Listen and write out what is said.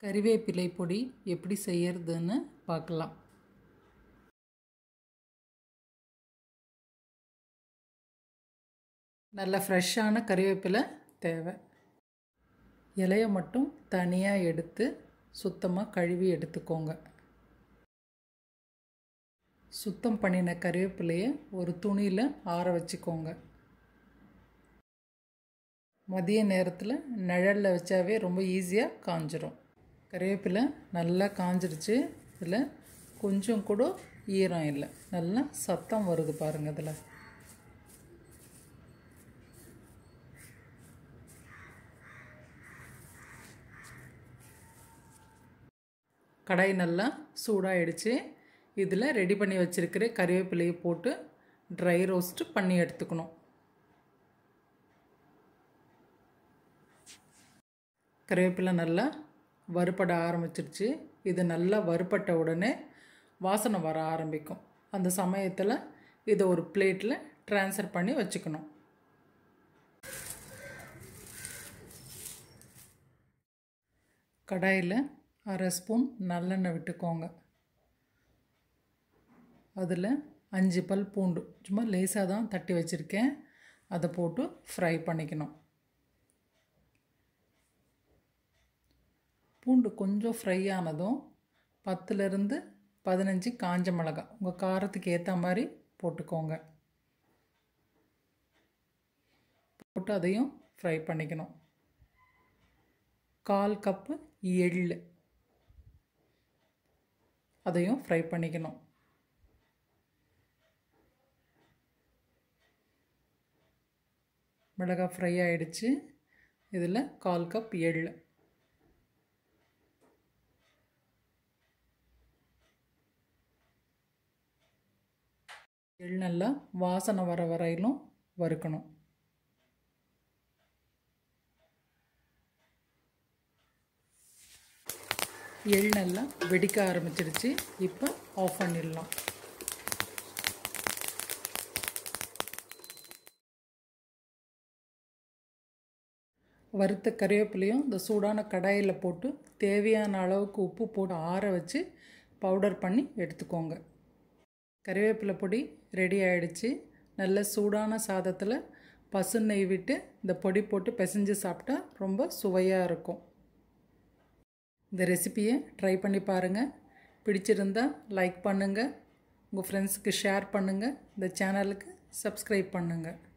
கறிவேப்பிலை பொடி எப்படி செய்யறதுன்னு பார்க்கலாம் நல்ல ஃப்ரெஷ்ஷான கறிவேப்பிலை தேவை இலையை மட்டும் தனியாக எடுத்து சுத்தமாக கழுவி எடுத்துக்கோங்க சுத்தம் பண்ணின கறிவேப்பிலையை ஒரு துணியில் ஆற வச்சுக்கோங்க மதிய நேரத்தில் நிழலில் வச்சாவே ரொம்ப ஈஸியாக காஞ்சிரும் கறிவேப்பிலை நல்லா காஞ்சிருச்சு இதில் கொஞ்சம் கூட ஈரம் இல்லை நல்லா சத்தம் வருது பாருங்கள் இதில் கடாய் நல்லா சூடாகிடுச்சு இதில் ரெடி பண்ணி வச்சுருக்கிற கறிவேப்பிலையை போட்டு ட்ரை ரோஸ்ட்டு பண்ணி எடுத்துக்கணும் கறிவேப்பிலை நல்லா வறுபட ஆரம்பிச்சிருச்சு இது நல்லா வறுபட்ட உடனே வாசனை வர ஆரம்பிக்கும் அந்த சமயத்தில் இதை ஒரு பிளேட்டில் ட்ரான்ஸ்ஃபர் பண்ணி வச்சுக்கணும் கடாயில் அரை ஸ்பூன் நல்லெண்ணெய் விட்டுக்கோங்க அதில் அஞ்சு பல் பூண்டு சும்மா லேசாக தான் தட்டி வச்சுருக்கேன் அதை போட்டு ஃப்ரை பண்ணிக்கணும் பூண்டு கொஞ்சம் ஃப்ரை ஆனதும் பத்துலேருந்து பதினஞ்சு காஞ்ச மிளகாய் உங்கள் காரத்துக்கு ஏற்ற மாதிரி போட்டுக்கோங்க போட்டு அதையும் ஃப்ரை பண்ணிக்கணும் கால் கப்பு எள் அதையும் ஃப்ரை பண்ணிக்கணும் மிளகாய் ஃப்ரை ஆகிடுச்சு இதில் கால் கப் எள் எள் நல்லா வாசனை வர வரையிலும் வறுக்கணும் எள் நல்லா வெடிக்க ஆரம்பிச்சிருச்சு இப்போ ஆஃப் பண்ணிடலாம் வறுத்த கறிவேப்பிலையும் இந்த சூடான கடாயில் போட்டு தேவையான அளவுக்கு உப்பு போட்டு ஆற வச்சு பவுடர் பண்ணி எடுத்துக்கோங்க கறிவேப்பிலை பொடி ரெடி ஆகிடுச்சு நல்ல சூடான சாதத்தில் பசு நெய் விட்டு இந்த பொடி போட்டு பிசைஞ்சு சாப்பிட்டா ரொம்ப சுவையாக இருக்கும் இந்த ரெசிப்பியை ட்ரை பண்ணி பாருங்கள் பிடிச்சிருந்தா லைக் பண்ணுங்கள் உங்கள் ஃப்ரெண்ட்ஸுக்கு ஷேர் பண்ணுங்கள் இந்த சேனலுக்கு சப்ஸ்கிரைப் பண்ணுங்கள்